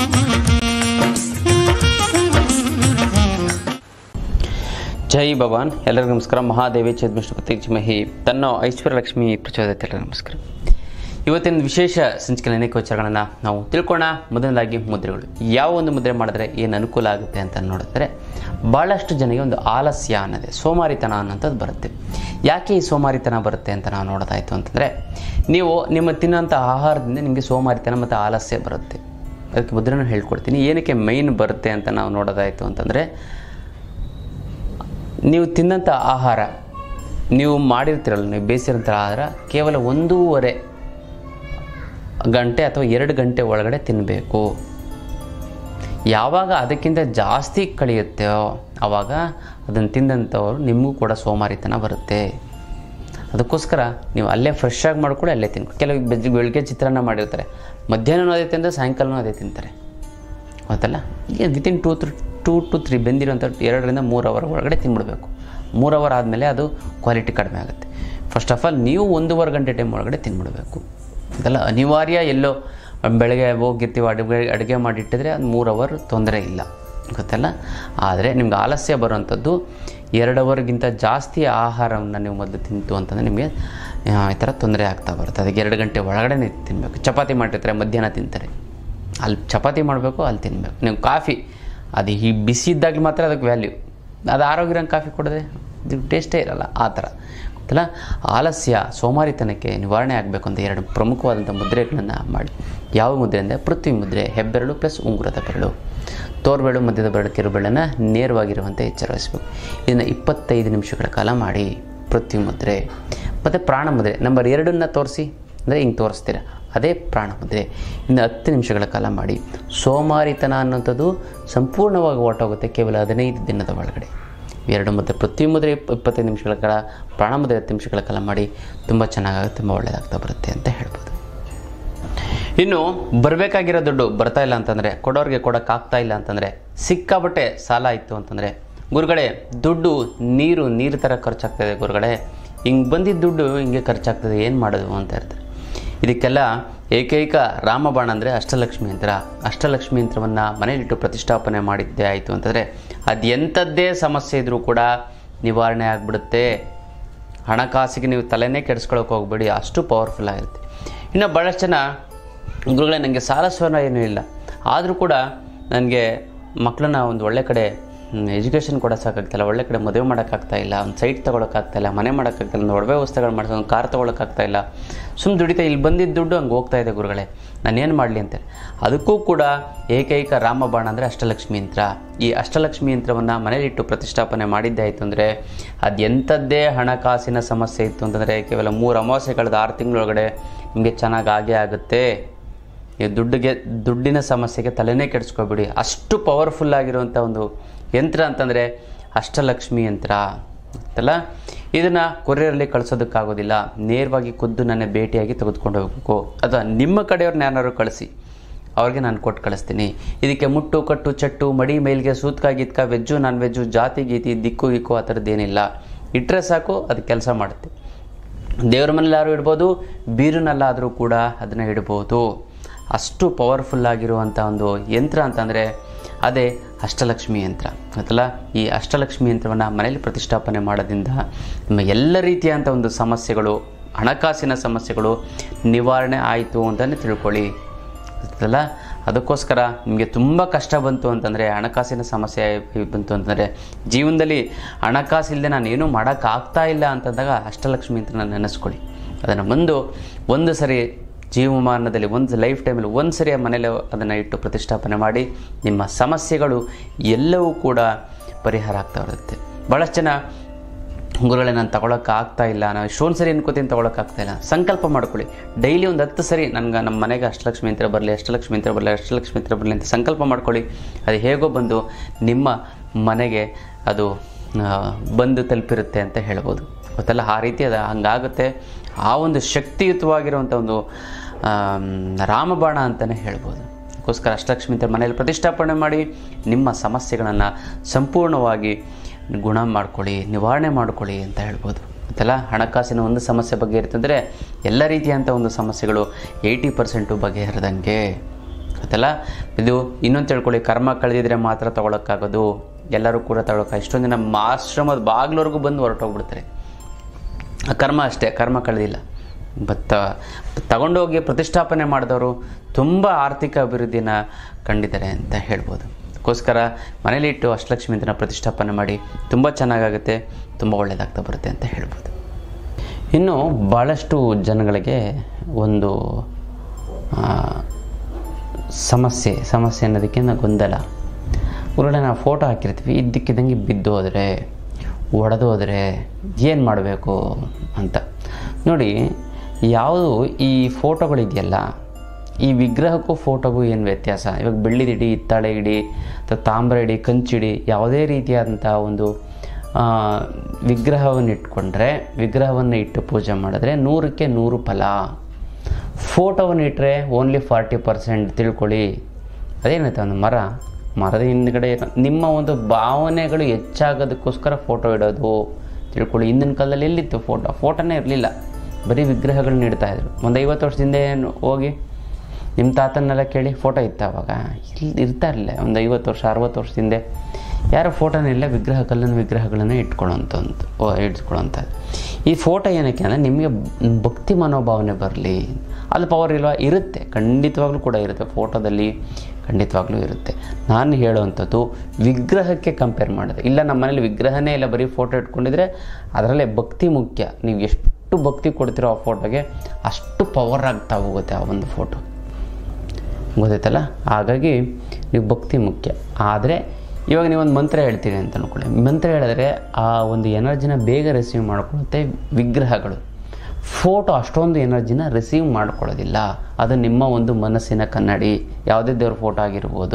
ಜೈ ಭಗವಾನ್ ಎಲ್ಲರಿಗೂ ನಮಸ್ಕಾರ ಮಹಾದೇವಿ ಚೇದ್ಮಿಷ್ಣಪತಿ ಚಿಮಹಿ ತನ್ನ ಐಶ್ವರ್ಯ ಲಕ್ಷ್ಮಿ ಪ್ರಚೋದತೆ ಎಲ್ಲರಿಗೂ ನಮಸ್ಕಾರ ಇವತ್ತಿನ ವಿಶೇಷ ಸಂಚಿಕೆ ಅನೇಕ ವಿಚಾರಗಳನ್ನು ನಾವು ತಿಳ್ಕೊಳ್ಳೋಣ ಮೊದಲನೇದಾಗಿ ಮುದ್ರೆಗಳು ಯಾವ ಒಂದು ಮುದ್ರೆ ಮಾಡಿದ್ರೆ ಏನು ಅನುಕೂಲ ಆಗುತ್ತೆ ಅಂತ ನೋಡಿದ್ರೆ ಭಾಳಷ್ಟು ಜನರಿಗೆ ಒಂದು ಆಲಸ್ಯ ಅನ್ನೋದೇ ಸೋಮಾರಿತನ ಅನ್ನೋಂಥದ್ದು ಬರುತ್ತೆ ಯಾಕೆ ಈ ಸೋಮಾರಿತನ ಬರುತ್ತೆ ಅಂತ ನಾವು ನೋಡೋದಾಯಿತು ಅಂತಂದರೆ ನೀವು ನಿಮ್ಮ ತಿನ್ನೋಂಥ ಆಹಾರದಿಂದ ನಿಮಗೆ ಸೋಮಾರಿತನ ಮತ್ತು ಆಲಸ್ಯ ಬರುತ್ತೆ ಅದಕ್ಕೆ ಮುದ್ರೆನ ಹೇಳ್ಕೊಡ್ತೀನಿ ಏನಕ್ಕೆ ಮೈನ್ ಬರುತ್ತೆ ಅಂತ ನಾವು ನೋಡೋದಾಯಿತು ಅಂತಂದರೆ ನೀವು ತಿನ್ನಂಥ ಆಹಾರ ನೀವು ಮಾಡಿರ್ತೀರಲ್ಲ ನೀವು ಬೇಯಿಸಿರೋಂಥ ಆಹಾರ ಕೇವಲ ಒಂದೂವರೆ ಗಂಟೆ ಅಥವಾ ಎರಡು ಗಂಟೆ ಒಳಗಡೆ ತಿನ್ನಬೇಕು ಯಾವಾಗ ಅದಕ್ಕಿಂತ ಜಾಸ್ತಿ ಕಳೆಯುತ್ತೋ ಆವಾಗ ಅದನ್ನು ತಿಂದಂಥವ್ರು ನಿಮಗೂ ಕೂಡ ಸೋಮಾರಿತನ ಬರುತ್ತೆ ಅದಕ್ಕೋಸ್ಕರ ನೀವು ಅಲ್ಲೇ ಫ್ರೆಶ್ ಆಗಿ ಮಾಡ್ಕೊಳ್ಳಿ ಅಲ್ಲೇ ತಿನ್ಕೊ ಕೆಲವು ಬೆಜ್ ಬೆಳಗ್ಗೆ ಚಿತ್ರಾನ್ನ ಮಾಡಿರ್ತಾರೆ ಮಧ್ಯಾಹ್ನನೂ ಅದೇ ತಿಂದರೆ ಸಾಯಂಕಾಲನೂ ಅದೇ ತಿಂತಾರೆ ಗೊತ್ತಲ್ಲ ಈಗ within two three two to three ಬೆಂದಿರೋಂಥ ಎರಡರಿಂದ ಮೂರು ಅವರ್ ಒಳಗಡೆ ತಿನ್ಬಿಡ್ಬೇಕು ಮೂರು ಅವರ್ ಆದಮೇಲೆ ಅದು ಕ್ವಾಲಿಟಿ ಕಡಿಮೆ ಆಗುತ್ತೆ ಫಸ್ಟ್ ಆಫ್ ಆಲ್ ನೀವು ಒಂದೂವರೆ ಗಂಟೆ ಟೈಮ್ ಒಳಗಡೆ ತಿನ್ಬಿಡಬೇಕು ಇದೆಲ್ಲ ಅನಿವಾರ್ಯ ಎಲ್ಲೋ ಬೆಳಗ್ಗೆ ಹೋಗಿರ್ತೀವಿ ಅಡುಗೆ ಅಡುಗೆ ಮಾಡಿಟ್ಟಿದ್ರೆ ಅದು ಮೂರು ಅವರ್ ತೊಂದರೆ ಇಲ್ಲ ಗೊತ್ತಲ್ಲ ಆದರೆ ನಿಮ್ಗೆ ಆಲಸ್ಯ ಬರುವಂಥದ್ದು ಎರಡು ಅವರ್ಗಿಂತ ಜಾಸ್ತಿ ಆಹಾರವನ್ನು ನೀವು ಮೊದಲು ತಿಂತು ಅಂತಂದರೆ ನಿಮಗೆ ಆ, ಈ ಥರ ತೊಂದರೆ ಆಗ್ತಾ ಬರುತ್ತೆ ಅದಕ್ಕೆ ಎರಡು ಗಂಟೆ ಒಳಗಡೆ ತಿನ್ನಬೇಕು ಚಪಾತಿ ಮಾಡಿರ್ತಾರೆ ಮಧ್ಯಾಹ್ನ ತಿಂತಾರೆ ಅಲ್ಲಿ ಚಪಾತಿ ಮಾಡಬೇಕು ಅಲ್ಲಿ ತಿನ್ನಬೇಕು ನೀವು ಕಾಫಿ ಅದು ಈ ಬಿಸಿ ಇದ್ದಾಗಲೂ ಮಾತ್ರ ಅದಕ್ಕೆ ವ್ಯಾಲ್ಯೂ ಅದು ಆರೋಗ್ಯರಂಗೆ ಕಾಫಿ ಕುಡಿದ್ರೆ ಇದು ಟೇಸ್ಟೇ ಇರಲ್ಲ ಆ ಥರ ಗೊತ್ತಲ್ಲ ಆಲಸ್ಯ ಸೋಮಾರಿತನಕ್ಕೆ ನಿವಾರಣೆ ಆಗಬೇಕು ಅಂತ ಎರಡು ಪ್ರಮುಖವಾದಂಥ ಮುದ್ರೆಗಳನ್ನು ಮಾಡಿ ಯಾವ ಮುದ್ರೆ ಅಂದರೆ ಪೃಥ್ವಿ ಮುದ್ರೆ ಹೆಬ್ಬೆರಳು ಪ್ಲಸ್ ಉಂಗುರದ ಬೆರಳು ತೋರ್ಬೆರಳು ಮಧ್ಯದ ಬೆರಳು ಕಿರುಬೆರಳನ್ನು ನೇರವಾಗಿರುವಂತೆ ಎಚ್ಚರವಹಿಸಬೇಕು ಇದನ್ನು ಇಪ್ಪತ್ತೈದು ನಿಮಿಷಗಳ ಕಾಲ ಮಾಡಿ ಪೃಥ್ವಿ ಮುದ್ರೆ ಮತ್ತು ಪ್ರಾಣ ಮುದ್ರೆ ನಂಬರ್ ಎರಡನ್ನು ತೋರಿಸಿ ಅಂದರೆ ಹಿಂಗೆ ತೋರಿಸ್ತೀರ ಅದೇ ಪ್ರಾಣ ಮುದ್ರೆ ಇನ್ನು ಹತ್ತು ನಿಮಿಷಗಳ ಕಾಲ ಮಾಡಿ ಸೋಮಾರಿತನ ಅನ್ನೋಂಥದ್ದು ಸಂಪೂರ್ಣವಾಗಿ ಹೊರಟೋಗುತ್ತೆ ಕೇವಲ ಹದಿನೈದು ದಿನದ ಒಳಗಡೆ ಎರಡು ಮುದ್ರೆ ಪ್ರತಿ ಮುದ್ರೆ ಇಪ್ಪ ಇಪ್ಪತ್ತೈದು ನಿಮಿಷಗಳ ಕಾಲ ಪ್ರಾಣ ಮುದ್ರೆ ಹತ್ತು ನಿಮಿಷಗಳ ಕಾಲ ಮಾಡಿ ತುಂಬ ಚೆನ್ನಾಗಾಗುತ್ತೆ ತುಂಬ ಒಳ್ಳೆಯದಾಗ್ತಾ ಬರುತ್ತೆ ಅಂತ ಹೇಳ್ಬೋದು ಇನ್ನು ಬರಬೇಕಾಗಿರೋ ದುಡ್ಡು ಬರ್ತಾ ಇಲ್ಲ ಅಂತಂದರೆ ಕೊಡೋರಿಗೆ ಕೊಡೋಕ್ಕಾಗ್ತಾ ಇಲ್ಲ ಅಂತಂದರೆ ಸಿಕ್ಕಾಬಟ್ಟೆ ಸಾಲ ಇತ್ತು ಅಂತಂದರೆ ಗುರುಗಳೇ ದುಡ್ಡು ನೀರು ನೀರು ಥರ ಖರ್ಚಾಗ್ತದೆ ಗುರುಗಳೇ ಹಿಂಗೆ ಬಂದಿದ್ದ ದುಡ್ಡು ಹಿಂಗೆ ಖರ್ಚಾಗ್ತದೆ ಏನು ಮಾಡೋದು ಅಂತ ಇರ್ತಾರೆ ಇದಕ್ಕೆಲ್ಲ ಏಕೈಕ ರಾಮಬಾಣ ಅಂದರೆ ಅಷ್ಟಲಕ್ಷ್ಮಿ ಯಂತ್ರ ಅಷ್ಟಲಕ್ಷ್ಮಿ ಯಂತ್ರವನ್ನು ಮನೆಯಲ್ಲಿಟ್ಟು ಪ್ರತಿಷ್ಠಾಪನೆ ಮಾಡಿದ್ದೇ ಆಯಿತು ಅಂತಂದರೆ ಅದು ಎಂಥದ್ದೇ ಸಮಸ್ಯೆ ಇದ್ದರೂ ಕೂಡ ನಿವಾರಣೆ ಆಗಿಬಿಡುತ್ತೆ ಹಣಕಾಸಿಗೆ ನೀವು ತಲೆನೇ ಕೆಡಿಸ್ಕೊಳಕ್ಕೆ ಹೋಗ್ಬೇಡಿ ಅಷ್ಟು ಪವರ್ಫುಲ್ ಆಗಿರುತ್ತೆ ಇನ್ನು ಭಾಳಷ್ಟು ಜನ ಗುರುಗಳೇ ನನಗೆ ಸಾಲ ಸ್ವರ್ಣ ಏನೂ ಇಲ್ಲ ಆದರೂ ಕೂಡ ನನಗೆ ಮಕ್ಕಳನ್ನ ಒಂದು ಒಳ್ಳೆ ಕಡೆ ಎಜುಕೇಷನ್ ಕೊಡೋಕ್ಕಾಗ್ತಾಯಿಲ್ಲ ಒಳ್ಳೆ ಕಡೆ ಮದುವೆ ಮಾಡೋಕ್ಕಾಗ್ತಾ ಇಲ್ಲ ಒಂದು ಸೈಟ್ ತೊಗೊಳಕ್ಕಾಗ್ತಾ ಇಲ್ಲ ಮನೆ ಮಾಡೋಕ್ಕಾಗ್ತಾಯಿಲ್ಲ ಒಂದು ಒಡವೆ ವಸ್ತುಗಳು ಮಾಡಿಸೋ ಒಂದು ಕಾರ್ ತೊಗೊಳಕ್ಕಾಗ್ತಾ ಇಲ್ಲ ಸುಮ್ಮನೆ ದುಡಿತಾ ಇಲ್ಲಿ ಬಂದಿದ್ದ ದುಡ್ಡು ಹಂಗೆ ಹೋಗ್ತಾ ಇದೆ ಗುರುಗಳೇ ನಾನೇನು ಮಾಡಲಿ ಅಂತಾರೆ ಅದಕ್ಕೂ ಕೂಡ ಏಕೈಕ ರಾಮಬಾಣ ಅಂದರೆ ಅಷ್ಟಲಕ್ಷ್ಮಿ ಯಂತ್ರ ಈ ಅಷ್ಟಲಕ್ಷ್ಮಿ ಯಂತ್ರವನ್ನು ಮನೇಲಿಟ್ಟು ಪ್ರತಿಷ್ಠಾಪನೆ ಮಾಡಿದ್ದೆ ಆಯಿತು ಅಂದರೆ ಅದು ಎಂಥದ್ದೇ ಹಣಕಾಸಿನ ಸಮಸ್ಯೆ ಇತ್ತು ಅಂತಂದರೆ ಕೇವಲ ಮೂರು ಅಮಾವಾಸ್ಯೆ ಕಳೆದ ಆರು ತಿಂಗಳೊಳಗಡೆ ನಿಮಗೆ ಚೆನ್ನಾಗಿ ಆಗೇ ಆಗುತ್ತೆ ನೀವು ದುಡ್ಡಿಗೆ ದುಡ್ಡಿನ ಸಮಸ್ಯೆಗೆ ತಲೆನೇ ಕೆಡಿಸ್ಕೊಬೇಡಿ ಅಷ್ಟು ಪವರ್ಫುಲ್ ಆಗಿರುವಂಥ ಒಂದು ಯಂತ್ರ ಅಂತಂದರೆ ಅಷ್ಟಲಕ್ಷ್ಮಿ ಯಂತ್ರ ಅಂತಲ್ಲ ಇದನ್ನು ಕೊರಿಯರಲ್ಲಿ ಕಳಿಸೋದಕ್ಕಾಗೋದಿಲ್ಲ ನೇರವಾಗಿ ಖುದ್ದು ನನ್ನ ಭೇಟಿಯಾಗಿ ತೆಗೆದುಕೊಂಡು ಹೋಗಬೇಕು ಅಥವಾ ನಿಮ್ಮ ಕಡೆಯವ್ರನ್ನ ಯಾರು ಕಳಿಸಿ ಅವ್ರಿಗೆ ನಾನು ಕೊಟ್ಟು ಕಳಿಸ್ತೀನಿ ಇದಕ್ಕೆ ಮುಟ್ಟು ಕಟ್ಟು ಚಟ್ಟು ಮಡಿ ಮೇಲ್ಗೆ ಸೂತ್ಕ ಗೀತ್ಕ ವೆಜ್ಜು ನಾನ್ ವೆಜ್ಜು ಜಾತಿ ಗೀತಿ ದಿಕ್ಕು ಗಿಕ್ಕು ಆ ಥರದ್ದೇನಿಲ್ಲ ಇಟ್ಟರೆ ಸಾಕು ಅದು ಕೆಲಸ ಮಾಡುತ್ತೆ ದೇವ್ರ ಮನೇಲಾದ್ರೂ ಇಡ್ಬೋದು ಬೀರಿನಲ್ಲಾದರೂ ಕೂಡ ಅದನ್ನು ಇಡ್ಬೋದು ಅಷ್ಟು ಪವರ್ಫುಲ್ ಆಗಿರುವಂಥ ಒಂದು ಯಂತ್ರ ಅಂತಂದರೆ ಅದೇ ಅಷ್ಟಲಕ್ಷ್ಮಿ ಯಂತ್ರ ಗೊತ್ತಲ್ಲ ಈ ಅಷ್ಟಲಕ್ಷ್ಮಿ ಯಂತ್ರವನ್ನು ಮನೇಲಿ ಪ್ರತಿಷ್ಠಾಪನೆ ಮಾಡೋದ್ರಿಂದ ನಿಮ್ಮ ಎಲ್ಲ ರೀತಿಯಾದಂಥ ಒಂದು ಸಮಸ್ಯೆಗಳು ಹಣಕಾಸಿನ ಸಮಸ್ಯೆಗಳು ನಿವಾರಣೆ ಆಯಿತು ಅಂತಲೇ ತಿಳ್ಕೊಳ್ಳಿ ಗೊತ್ತಲ್ಲ ಅದಕ್ಕೋಸ್ಕರ ನಿಮಗೆ ತುಂಬ ಕಷ್ಟ ಬಂತು ಅಂತಂದರೆ ಹಣಕಾಸಿನ ಸಮಸ್ಯೆ ಬಂತು ಅಂತಂದರೆ ಜೀವನದಲ್ಲಿ ಹಣಕಾಸು ಇಲ್ಲದೆ ನಾನು ಏನೂ ಮಾಡೋಕ್ಕಾಗ್ತಾ ಇಲ್ಲ ಅಂತಂದಾಗ ಅಷ್ಟಲಕ್ಷ್ಮಿ ಅಂತ ನಾನು ನೆನೆಸ್ಕೊಳ್ಳಿ ಅದನ್ನು ಮುಂದು ಒಂದು ಸರಿ ಜೀವಮಾನದಲ್ಲಿ ಒಂದು ಲೈಫ್ ಟೈಮಲ್ಲಿ ಒಂದು ಸರಿ ಮನೇಲಿ ಅದನ್ನು ಇಟ್ಟು ಪ್ರತಿಷ್ಠಾಪನೆ ಮಾಡಿ ನಿಮ್ಮ ಸಮಸ್ಯೆಗಳು ಎಲ್ಲವೂ ಕೂಡ ಪರಿಹಾರ ಆಗ್ತಾ ಬರುತ್ತೆ ಭಾಳಷ್ಟು ಜನ ಗುರುಗಳೇ ನಾನು ತಗೊಳಕ್ಕೆ ಆಗ್ತಾ ಇಲ್ಲ ನಾನು ಇಷ್ಟೊಂದು ಸರಿ ಅನ್ಕೋತೀನಿ ತಗೊಳಕ್ಕೆ ಆಗ್ತಾ ಇಲ್ಲ ಸಂಕಲ್ಪ ಮಾಡ್ಕೊಳ್ಳಿ ಡೈಲಿ ಒಂದು ಹತ್ತು ಸರಿ ನನಗೆ ನಮ್ಮ ಮನೆಗೆ ಅಷ್ಟಲಕ್ಷ್ಮಿ ಯಂತ್ರ ಬರಲಿ ಅಷ್ಟಲಕ್ಷ್ಮಿ ಯಂತ್ರ ಬರಲಿ ಅಷ್ಟಲಕ್ಷ್ಮಿ ಯಂತ್ರ ಬರಲಿ ಅಂತ ಸಂಕಲ್ಪ ಮಾಡ್ಕೊಳ್ಳಿ ಅದು ಹೇಗೋ ಬಂದು ನಿಮ್ಮ ಮನೆಗೆ ಅದು ಆ, ಬಂದು ತಲುಪಿರುತ್ತೆ ಅಂತ ಹೇಳ್ಬೋದು ಗೊತ್ತಲ್ಲ ಆ ರೀತಿ ಅದು ಹಂಗಾಗುತ್ತೆ ಆ ಒಂದು ಶಕ್ತಿಯುತವಾಗಿರುವಂಥ ಒಂದು ಆಮ್, ರಾಮಬಾಣ ಅಂತಲೇ ಹೇಳ್ಬೋದು ಅದಕ್ಕೋಸ್ಕರ ಅಷ್ಟಲಕ್ಷ್ಮಿ ಅಂತ ಮನೆಯಲ್ಲಿ ಪ್ರತಿಷ್ಠಾಪನೆ ಮಾಡಿ ನಿಮ್ಮ ಸಮಸ್ಯೆಗಳನ್ನು ಸಂಪೂರ್ಣವಾಗಿ ಗುಣ ಮಾಡ್ಕೊಳ್ಳಿ ನಿವಾರಣೆ ಮಾಡ್ಕೊಳ್ಳಿ ಅಂತ ಹೇಳ್ಬೋದು ಗೊತ್ತಲ್ಲ ಹಣಕಾಸಿನ ಒಂದು ಸಮಸ್ಯೆ ಬಗ್ಗೆ ಇರ್ತಂದರೆ ಎಲ್ಲ ರೀತಿಯಂಥ ಒಂದು ಸಮಸ್ಯೆಗಳು ಏಯ್ಟಿ ಪರ್ಸೆಂಟು ಬಗೆಹರಿದಂಗೆ ಗೊತ್ತಲ್ಲ ಇದು ಇನ್ನೊಂದು ತಿಳ್ಕೊಳ್ಳಿ ಕರ್ಮ ಕಳೆದಿದ್ರೆ ಮಾತ್ರ ತೊಗೊಳಕ್ಕಾಗೋದು ಎಲ್ಲರೂ ಕೂಡ ತಗೊಳಕ್ಕೆ ಇಷ್ಟೊಂದು ಜನ ಆಶ್ರಮದ ಬಾಗಿಲವರೆಗೂ ಬಂದು ಹೊರಟೋಗ್ಬಿಡ್ತಾರೆ ಆ ಕರ್ಮ ಅಷ್ಟೇ ಕರ್ಮ ಕಳೆದಿಲ್ಲ ಬತ್ತ ತಗೊಂಡೋಗಿ ಪ್ರತಿಷ್ಠಾಪನೆ ಮಾಡಿದವರು ತುಂಬ ಆರ್ಥಿಕ ಅಭಿವೃದ್ಧಿನ ಕಂಡಿದ್ದಾರೆ ಅಂತ ಹೇಳ್ಬೋದು ಅದಕ್ಕೋಸ್ಕರ ಮನೇಲಿಟ್ಟು ಅಷ್ಟಲಕ್ಷ್ಮಿ ಅಂತನ ಪ್ರತಿಷ್ಠಾಪನೆ ಮಾಡಿ ತುಂಬ ಚೆನ್ನಾಗಾಗುತ್ತೆ ತುಂಬ ಒಳ್ಳೆಯದಾಗ್ತಾ ಬರುತ್ತೆ ಅಂತ ಹೇಳ್ಬೋದು ಇನ್ನು ಭಾಳಷ್ಟು ಜನಗಳಿಗೆ ಒಂದು ಆ, ಸಮಸ್ಯೆ ಸಮಸ್ಯೆ ಅನ್ನೋದಕ್ಕಿಂತ ಗೊಂದಲ ಹೊರಗಡೆ ನಾವು ಫೋಟೋ ಹಾಕಿರ್ತೀವಿ ಇದ್ದಕ್ಕಿದ್ದಂಗೆ ಬಿದ್ದು ಹೋದರೆ ಒಡೆದು ಹೋದರೆ ಏನು ಮಾಡಬೇಕು ಅಂತ ನೋಡಿ ಯಾವುದು ಈ ಫೋಟೋಗಳಿದೆಯಲ್ಲ ಈ ವಿಗ್ರಹಕ್ಕೂ ಫೋಟೋಗೂ ಏನು ವ್ಯತ್ಯಾಸ ಇವಾಗ ಬೆಳ್ಳಿದಿಡಿ ಹಿತ್ತಾಳೆ ಇಡಿ ಅಥವಾ ತಾಮ್ರ ಇಡಿ ಕಂಚಿಡಿ ಯಾವುದೇ ರೀತಿಯಾದಂಥ ಒಂದು ಆ, ವಿಗ್ರಹವನ್ನು ಇಟ್ಕೊಂಡ್ರೆ ವಿಗ್ರಹವನ್ನು ಇಟ್ಟು ಪೂಜೆ ಮಾಡಿದ್ರೆ ನೂರಕ್ಕೆ ನೂರು ಫಲ ಫೋಟೋವನ್ನು ಇಟ್ಟರೆ ಓನ್ಲಿ ಫಾರ್ಟಿ ಪರ್ಸೆಂಟ್ ತಿಳ್ಕೊಳ್ಳಿ ಅದೇನೈತೆ ಒಂದು ಮರ ಮರದ ಹಿಂದ್ಗಡೆ ಇರೋ- ನಿಮ್ಮ ಒಂದು ಭಾವನೆಗಳು ಹೆಚ್ಚಾಗೋದಕ್ಕೋಸ್ಕರ ಫೋಟೋ ಇಡೋದು ತಿಳ್ಕೊಳ್ಳಿ ಹಿಂದಿನ ಕಾಲದಲ್ಲಿ ಎಲ್ಲಿತ್ತು ಫೋಟೋ ಫೋಟೋನೇ ಇರಲಿಲ್ಲ ಬರೀ ವಿಗ್ರಹಗಳನ್ನ ಇಡ್ತಾ ಇದ್ರು ಒಂದು ಐವತ್ತು ವರ್ಷದಿಂದ ಏನು ಹೋಗಿ ನಿಮ್ಮ ತಾತನ್ನೆಲ್ಲ ಕೇಳಿ ಫೋಟೋ ಇತ್ತು ಅವಾಗ ಇಲ್ಲಿ ಇರ್ತಾ ಇರಲಿಲ್ಲ ಒಂದು ಐವತ್ತು ವರ್ಷ ಅರವತ್ತು ವರ್ಷದಿಂದ ಯಾರೋ ಫೋಟೋನೇ ಇಲ್ಲ ವಿಗ್ರಹ ಕಲ್ಲಿನ ವಿಗ್ರಹಗಳನ್ನು ಇಟ್ಕೊಳ್ಳೋಂಥ ಒಂದು ಇಟ್ಕೊಳ್ಳೋಂಥದ್ದು ಈ ಫೋಟೋ ಏನಕ್ಕೆ ಅಂದರೆ ನಿಮಗೆ ಭಕ್ತಿ ಮನೋಭಾವನೆ ಬರಲಿ ಅಲ್ಲಿ ಪವರ್ ಇಲ್ವಾ ಇರುತ್ತೆ ಖಂಡಿತವಾಗ್ಲೂ ಕೂಡ ಇರುತ್ತೆ ಫೋಟೋದಲ್ಲಿ ಖಂಡಿತವಾಗ್ಲೂ ಇರುತ್ತೆ ನಾನು ಹೇಳುವಂಥದ್ದು ವಿಗ್ರಹಕ್ಕೆ ಕಂಪೇರ್ ಮಾಡಿದೆ ಇಲ್ಲ ನಮ್ಮ ಮನೇಲಿ ವಿಗ್ರಹನೇ ಇಲ್ಲ ಬರೀ ಫೋಟೋ ಇಟ್ಕೊಂಡಿದ್ರೆ ಅದರಲ್ಲೇ ಭಕ್ತಿ ಮುಖ್ಯ ನೀವು ಎಷ್ಟು ಭಕ್ತಿ ಕೊಡ್ತೀರೋ ಆ ಫೋಟೋಗೆ ಅಷ್ಟು ಪವರ್ ಆಗ್ತಾ ಹೋಗುತ್ತೆ ಆ ಒಂದು ಫೋಟೋ ಗೊತ್ತಾಯ್ತಲ್ಲ ಹಾಗಾಗಿ ನೀವು ಭಕ್ತಿ ಮುಖ್ಯ ಆದರೆ ಇವಾಗ ನೀವೊಂದು ಮಂತ್ರ ಹೇಳ್ತೀರಿ ಅಂತ ಅನ್ಕೊಳ್ಳಿ ಮಂತ್ರ ಹೇಳಿದ್ರೆ ಆ ಒಂದು ಎನರ್ಜಿನ ಬೇಗ ರಿಸೀವ್ ಮಾಡ್ಕೊಳ್ಳುತ್ತೆ ವಿಗ್ರಹಗಳು ಫೋಟೋ ಅಷ್ಟೊಂದು ಎನರ್ಜಿನ ರಿಸೀವ್ ಮಾಡ್ಕೊಳ್ಳೋದಿಲ್ಲ ಅದು ನಿಮ್ಮ ಒಂದು ಮನಸ್ಸಿನ ಕನ್ನಡಿ ಯಾವುದೇ ದೇವ್ರ ಫೋಟೋ ಆಗಿರ್ಬೋದು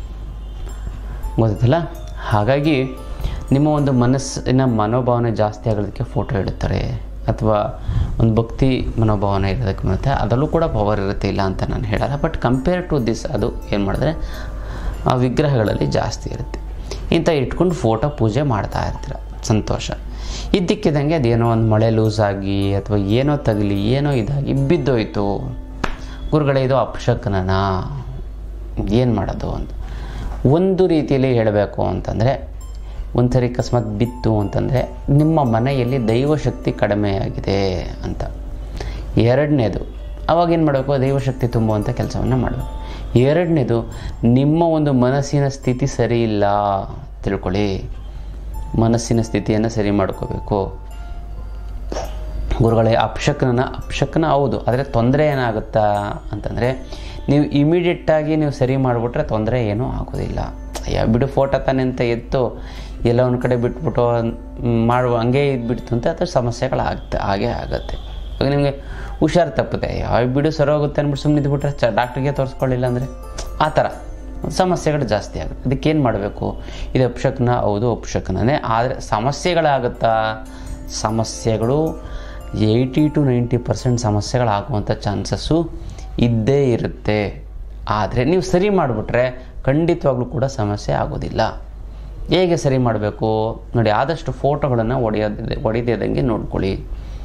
ಗೊತ್ತಲ್ಲ ಹಾಗಾಗಿ ನಿಮ್ಮ ಒಂದು ಮನಸ್ಸಿನ ಮನೋಭಾವನೆ ಜಾಸ್ತಿ ಆಗೋದಕ್ಕೆ ಫೋಟೋ ಇಡುತ್ತಾರೆ ಅಥವಾ ಒಂದು ಭಕ್ತಿ ಮನೋಭಾವನೆ ಇರೋದಕ್ಕೆ ಮತ್ತೆ ಅದರಲ್ಲೂ ಕೂಡ ಪವರ್ ಇರುತ್ತೆ ಇಲ್ಲ ಅಂತ ನಾನು ಹೇಳಲ್ಲ ಬಟ್ ಕಂಪೇರ್ ಟು ದಿಸ್ ಅದು ಏನು ಮಾಡಿದ್ರೆ ಆ ವಿಗ್ರಹಗಳಲ್ಲಿ ಜಾಸ್ತಿ ಇರುತ್ತೆ ಇಂಥ ಇಟ್ಕೊಂಡು ಫೋಟೋ ಪೂಜೆ ಮಾಡ್ತಾ ಇರ್ತೀರ ಸಂತೋಷ ಇದ್ದಕ್ಕಿದ್ದಂಗೆ ಅದೇನೋ ಒಂದು ಮಳೆ ಲೂಸ್ ಆಗಿ ಅಥವಾ ಏನೋ ತಗಲಿ ಏನೋ ಇದಾಗಿ ಬಿದ್ದೋಯ್ತು ಗುರುಗಳೇ ಇದು ಅಪಶಕನನ ಏನು ಮಾಡೋದು ಅಂತ ಒಂದು ರೀತಿಯಲ್ಲಿ ಹೇಳಬೇಕು ಅಂತಂದರೆ ಒಂದ್ಸರಿ ಅಕಸ್ಮಾತ್ ಬಿತ್ತು ಅಂತಂದರೆ ನಿಮ್ಮ ಮನೆಯಲ್ಲಿ ದೈವಶಕ್ತಿ ಕಡಿಮೆಯಾಗಿದೆ ಅಂತ ಎರಡನೇದು ಅವಾಗ ಏನು ಮಾಡಬೇಕು ದೈವಶಕ್ತಿ ತುಂಬುವಂಥ ಕೆಲಸವನ್ನು ಮಾಡಬೇಕು ಎರಡನೇದು ನಿಮ್ಮ ಒಂದು ಮನಸ್ಸಿನ ಸ್ಥಿತಿ ಸರಿ ಇಲ್ಲ ತಿಳ್ಕೊಳ್ಳಿ ಮನಸ್ಸಿನ ಸ್ಥಿತಿಯನ್ನು ಸರಿ ಮಾಡ್ಕೋಬೇಕು ಗುರುಗಳೇ ಅಪಶಕನ ಅಪಶಕನ ಹೌದು ಆದರೆ ತೊಂದರೆ ಏನಾಗುತ್ತಾ ಅಂತಂದರೆ ನೀವು ಇಮಿಡಿಯೇಟಾಗಿ ನೀವು ಸರಿ ಮಾಡಿಬಿಟ್ರೆ ತೊಂದರೆ ಏನೂ ಆಗೋದಿಲ್ಲ ಅಯ್ಯ ಬಿಡು ಫೋಟೋ ತಾನೆ ಅಂತ ಎತ್ತು ಎಲ್ಲ ಒಂದು ಕಡೆ ಬಿಟ್ಬಿಟ್ಟು ಮ್, ಮಾಡುವ ಹಂಗೆ ಇದ್ಬಿಡ್ತು ಅಂತ ಅದ್ರ ಸಮಸ್ಯೆಗಳಾಗುತ್ತೆ ಹಾಗೇ ಆಗುತ್ತೆ ಇವಾಗ ನಿಮಗೆ ಹುಷಾರು ತಪ್ಪುತ್ತೆ ಯಾವ ಬಿಡು ಸರೋಗುತ್ತೆ ಅಂದ್ಬಿಟ್ಟು ಸುಮ್ಮನೆ ಇದ್ಬಿಟ್ರೆ ಚ ಡಾಕ್ಟ್ರಿಗೆ ತೋರಿಸ್ಕೊಳ್ಳಿಲ್ಲ ಅಂದರೆ ಆ ಥರ ಸಮಸ್ಯೆಗಳು ಜಾಸ್ತಿ ಆಗುತ್ತೆ ಅದಕ್ಕೇನು ಮಾಡಬೇಕು ಇದು ಅಪಶಕನ ಹೌದು ಅಪಶಕನೇ ಆದರೆ ಸಮಸ್ಯೆಗಳಾಗುತ್ತಾ ಸಮಸ್ಯೆಗಳು ಏಯ್ಟಿ ಟು ನೈಂಟಿ ಪರ್ಸೆಂಟ್ ಸಮಸ್ಯೆಗಳಾಗುವಂಥ ಚಾನ್ಸಸ್ಸು ಇದ್ದೇ ಇರುತ್ತೆ ಆದರೆ ನೀವು ಸರಿ ಮಾಡಿಬಿಟ್ರೆ ಖಂಡಿತವಾಗ್ಲೂ ಕೂಡ ಸಮಸ್ಯೆ ಆಗೋದಿಲ್ಲ ಹೇಗೆ ಸರಿ ಮಾಡಬೇಕು ನೋಡಿ ಆದಷ್ಟು ಫೋಟೋಗಳನ್ನು ಹೊಡೆಯೋದಿದೆ ಹೊಡಿದೇದಂಗೆ ನೋಡ್ಕೊಳ್ಳಿ